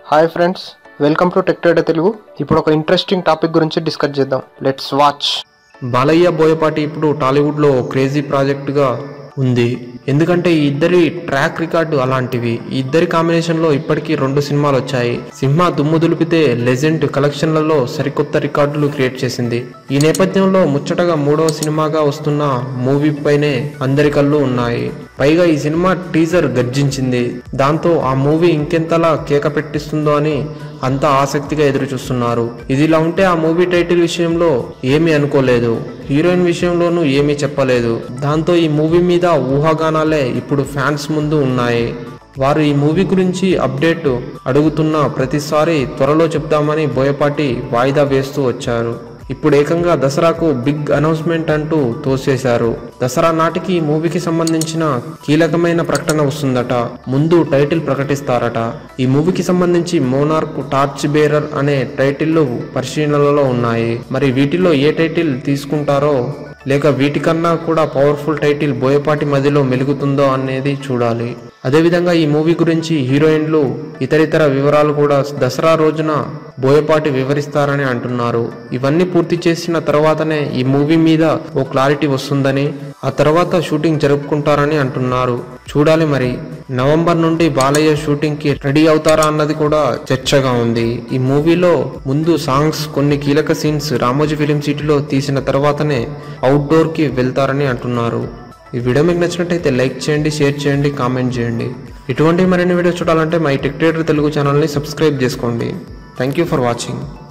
hi friends welcome to tech trader Telugu ఇప్పుడు ఒక interesting topic గురించి డిస్కస్ చేద్దాం లెట్స్ వాచ్ బాలయ్య బోయపాటి ఇప్పుడు టాలీవుడ్లో క్రేజీ ప్రాజెక్టుగా ఉంది ఎందుకంటే ఈ ఇద్దరి ట్రాక్ రికార్డు అలాంటివి ఈ ఇద్దరి కాంబినేషన్లో ఇప్పటికీ రెండు సినిమాలు వచ్చాయి సింహ దుమ్ము దులిపితే లెజెండ్ కలెక్షన్లలో సరికొత్త రికార్డులు క్రియేట్ చేసింది ఈ నేపథ్యంలో ముచ్చటగా మూడవ సినిమాగా వస్తున్న మూవీ పైనే అందరి కళ్ళు ఉన్నాయి పైగా ఈ సినిమా టీజర్ గర్జించింది దాంతో ఆ మూవీ ఇంకెంతలా కేక పెట్టిస్తుందో అని అంతా ఆసక్తిగా ఎదురు చూస్తున్నారు ఇది ఇలా ఉంటే ఆ మూవీ టైటిల్ విషయంలో ఏమీ అనుకోలేదు హీరోయిన్ విషయంలోనూ ఏమీ చెప్పలేదు దాంతో ఈ మూవీ మీద ఊహాగానాలే ఇప్పుడు ఫ్యాన్స్ ముందు ఉన్నాయి వారు ఈ మూవీ గురించి అప్డేట్ అడుగుతున్న ప్రతిసారి త్వరలో చెప్దామని బోయపాటి వాయిదా వేస్తూ వచ్చారు ఇప్పుడు ఏకంగా దసరాకు బిగ్ అనౌన్స్మెంట్ అంటూ తోసేశారు దసరా నాటికి ఈ మూవీకి సంబంధించిన కీలకమైన ప్రకటన వస్తుందట ముందు టైటిల్ ప్రకటిస్తారట ఈ మూవీకి సంబంధించి మోనార్క్ టార్చ్ బేరర్ అనే టైటిల్లు పరిశీలనలో ఉన్నాయి మరి వీటిలో ఏ టైటిల్ తీసుకుంటారో లేక వీటికన్నా కూడా పవర్ఫుల్ టైటిల్ బోయపాటి మధ్యలో మెలుగుతుందో అనేది చూడాలి అదేవిధంగా ఈ మూవీ గురించి హీరోయిన్లు ఇతరితర వివరాలు కూడా దసరా రోజున బోయపాటి వివరిస్తారని అంటున్నారు ఇవన్నీ పూర్తి చేసిన తర్వాతనే ఈ మూవీ మీద ఓ క్లారిటీ వస్తుందని ఆ తర్వాత షూటింగ్ జరుపుకుంటారని అంటున్నారు చూడాలి మరి నవంబర్ నుండి బాలయ్య షూటింగ్ కి రెడీ అవుతారా అన్నది కూడా చర్చగా ఉంది ఈ మూవీలో ముందు సాంగ్స్ కొన్ని కీలక సీన్స్ రామోజీ ఫిలిం సిటీలో తీసిన తర్వాతనే అవుట్డోర్ కి వెళ్తారని అంటున్నారు ఈ వీడియో మీకు నచ్చినట్టయితే లైక్ చేయండి షేర్ చేయండి కామెంట్ చేయండి ఇటువంటి మరిన్ని వీడియోస్ చూడాలంటే మై టెక్ తెలుగు ఛానల్ని సబ్స్క్రైబ్ చేసుకోండి థ్యాంక్ యూ ఫర్ వాచింగ్